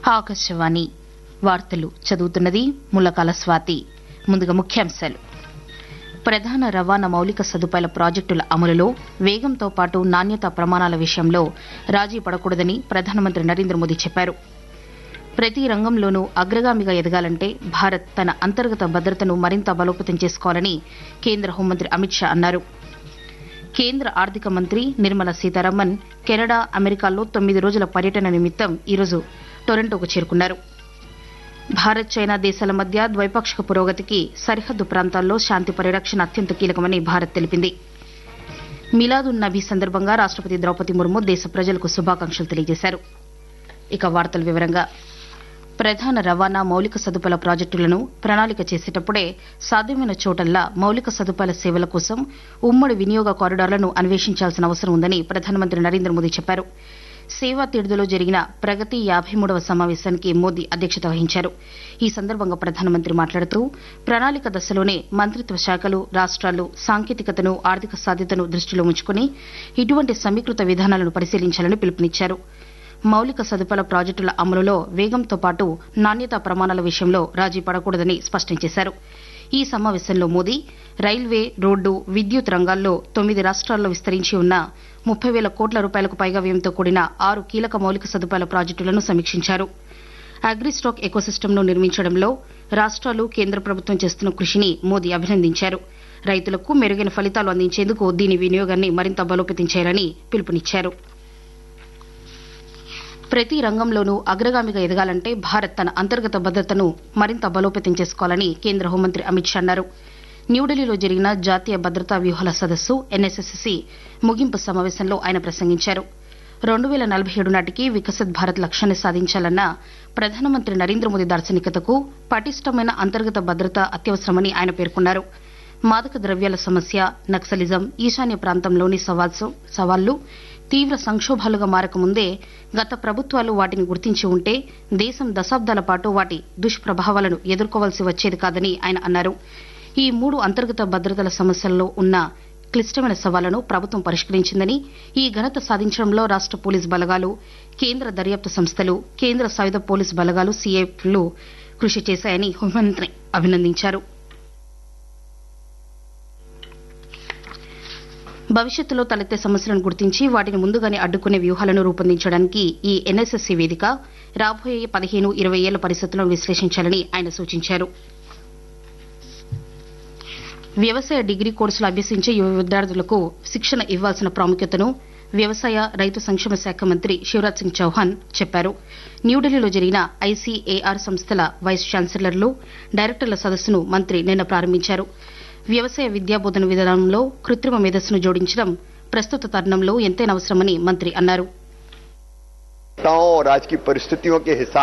ఆకాశవాణి వార్తలు చదువుతున్నది ముల్లకాల స్వాతి ముందుగా ముఖ్యాంశాలు ప్రధాన రవాణా మౌలిక సదుపాయాల ప్రాజెక్టుల అమలులో వేగంతో పాటు నాణ్యతా ప్రమాణాల విషయంలో రాజీ పడకూడదని ప్రధానమంత్రి నరేంద్ర మోదీ చెప్పారు ప్రతి రంగంలోనూ అగ్రగామిగా ఎదగాలంటే భారత్ తన అంతర్గత భద్రతను మరింత బలోపేతం చేసుకోవాలని కేంద్ర హోంమంత్రి అమిత్ షా అన్నారు కేంద్ర ఆర్థిక మంత్రి నిర్మలా సీతారామన్ కెనడా అమెరికాల్లో తొమ్మిది రోజుల పర్యటన నిమిత్తం ఈరోజు టొరంటోకు చేరుకున్నారు భారత్ చైనా దేశాల మధ్య ద్వైపాక్షిక పురోగతికి సరిహద్దు ప్రాంతాల్లో శాంతి పరిరక్షణ అత్యంత కీలకమని భారత్ తెలిపింది మిలాదున్ నబీ సందర్భంగా రాష్టపతి ద్రౌపది ముర్ము దేశ ప్రజలకు శుభాకాంక్షలు తెలియజేశారు ఇక వార్తల వివరంగా ప్రధాన రవాణా మౌలిక సదుపాయాల ప్రాజెక్టులను ప్రణాళిక చేసేటప్పుడే సాధ్యమైన చోటల్లా మౌలిక సదుపాయాల సేవల కోసం ఉమ్మడి వినియోగ కారిడార్లను అన్వేషించాల్సిన అవసరం ఉందని ప్రధానమంత్రి నరేంద్ర మోదీ చెప్పారు సేవా తీర్థలో జరిగిన ప్రగతి యాభై మూడవ సమావేశానికి మోదీ అధ్యక్షత వహించారు ఈ సందర్భంగా ప్రధానమంత్రి మాట్లాడుతూ ప్రణాళిక దశలోనే మంత్రిత్వ శాఖలు రాష్ట్రాలు సాంకేతికతను ఆర్థిక సాధ్యతను దృష్టిలో ఉంచుకుని ఇటువంటి సమీకృత విధానాలను పరిశీలించాలని పిలుపునిచ్చారు మౌలిక సదుపాయాల ప్రాజెక్టుల అమలులో వేగంతో పాటు నాణ్యతా ప్రమాణాల విషయంలో రాజీ పడకూడదని స్పష్టం చేశారు ఈ సమావేశంలో మోదీ రైల్వే రోడ్డు విద్యుత్ రంగాల్లో తొమ్మిది రాష్ట్రాల్లో విస్తరించి ఉన్న ముప్పై వేల కోట్ల రూపాయలకు పైగా వ్యయంతో కూడిన ఆరు కీలక మౌలిక సదుపాయాల ప్రాజెక్టులను సమీక్షించారు అగ్రిస్టాక్ ఎకోసిస్టమ్ను నిర్మించడంలో రాష్ట్రాలు కేంద్ర ప్రభుత్వం చేస్తున్న కృషిని మోదీ అభినందించారు రైతులకు మెరుగైన ఫలితాలు అందించేందుకు దీని వినియోగాన్ని మరింత బలోపేతం చేయాలని పిలుపునిచ్చారు ప్రతి రంగంలోనూ అగ్రగామిగా ఎదగాలంటే భారత్ తన అంతర్గత భద్రతను మరింత బలోపేతం చేసుకోవాలని కేంద్ర హోంమంత్రి అమిత్ షా అన్నారు న్యూఢిల్లీలో జరిగిన జాతీయ భద్రతా వ్యూహాల సదస్సు ఎన్ఎస్ఎస్సి ముగింపు సమావేశంలో ఆయన ప్రసంగించారు రెండు వేల నలభై ఏడు నాటికి వికసిత్ భారత్ లక్ష్యాన్ని సాధించాలన్న ప్రధానమంత్రి నరేంద్ర మోదీ దార్శనికతకు పటిష్టమైన అంతర్గత భద్రత అత్యవసరమని ఆయన పేర్కొన్నారు మాదక ద్రవ్యాల సమస్య నక్సలిజం ఈశాన్య ప్రాంతంలోని సవాళ్లు తీవ్ర సంక్షోభాలుగా మారకముందే గత ప్రభుత్వాలు వాటిని గుర్తించి ఉంటే దేశం దశాబ్దాల పాటు వాటి దుష్ప్రభావాలను ఎదుర్కోవాల్సి వచ్చేది కాదని ఆయన అన్నారు ఈ మూడు అంతర్గత భద్రతల సమస్యల్లో ఉన్న క్లిష్టమైన సవాళ్లను ప్రభుత్వం పరిష్కరించిందని ఈ ఘనత సాధించడంలో రాష్ట పోలీసు బలగాలు కేంద్ర దర్యాప్తు సంస్థలు కేంద్ర సాయుధ పోలీసు బలగాలు సీఏఎఫ్లు కృషి చేశాయని హోంమంత్రి అభినందించారు భవిష్యత్తులో తలెత్తే సమస్యలను గుర్తించి వాటిని ముందుగానే అడ్డుకునే వ్యూహాలను రూపొందించడానికి ఈ ఎన్ఎస్ఎస్సీ వేదిక రాబోయే పదిహేను ఇరవై ఏళ్ల పరిస్థితులను విశ్లేషించాలని ఆయన సూచించారు వ్యవసాయ డిగ్రీ కోర్సులు అభ్యసించే యువ విద్యార్థులకు శిక్షణ ఇవ్వాల్సిన ప్రాముఖ్యతను వ్యవసాయ రైతు సంక్షేమ శాఖ మంత్రి శివరాజ్ సింగ్ చౌహాన్ చెప్పారు న్యూఢిల్లీలో జరిగిన ఐసీఏఆర్ సంస్థల వైస్ ఛాన్సలర్లు డైరెక్టర్ల సదస్సును మంత్రి నిన్న ప్రారంభించారు వ్యవసాయ విద్యాబోధన విధానంలో కృత్రిమ మేధస్సును జోడించడం ప్రస్తుత తరుణంలో ఎంతైనా అవసరమని మంత్రి అన్నారు और आज की परिस्थितियों के हिसाब